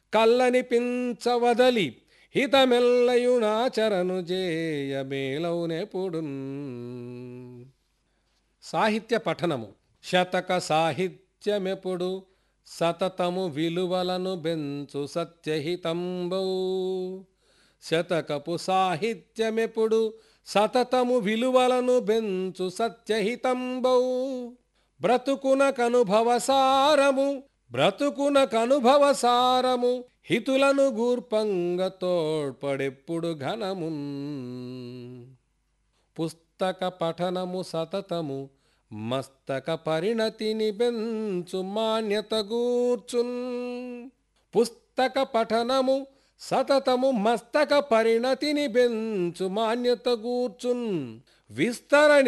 కల్లనిపించవదలి హితమెల్లయునాచరను జేయ మేలౌనెపుడున్ సాహిత్య పఠనము శతక సాహిత్యమెప్పుడు సతతము విలువలను బెంచు సత్యహితంబౌ శతకపు సాహిత్యమెప్పుడు సతతము విలువలను బెంచు సత్యహితంబౌ బ్రతుకున కనుభవ సారము బ్రతుకున కనుభవ సారము హితులను గూర్పంగ తోడ్పడెప్పుడు ఘనమున్ పుస్తక పఠనము సతతము మస్తక పరిణతిని బెంచు మాన్యత గూర్చున్ పుస్తక పఠనము సతతము మస్తక పరిణతిని బెంచు మాన్యత గూర్చున్ విస్తరణ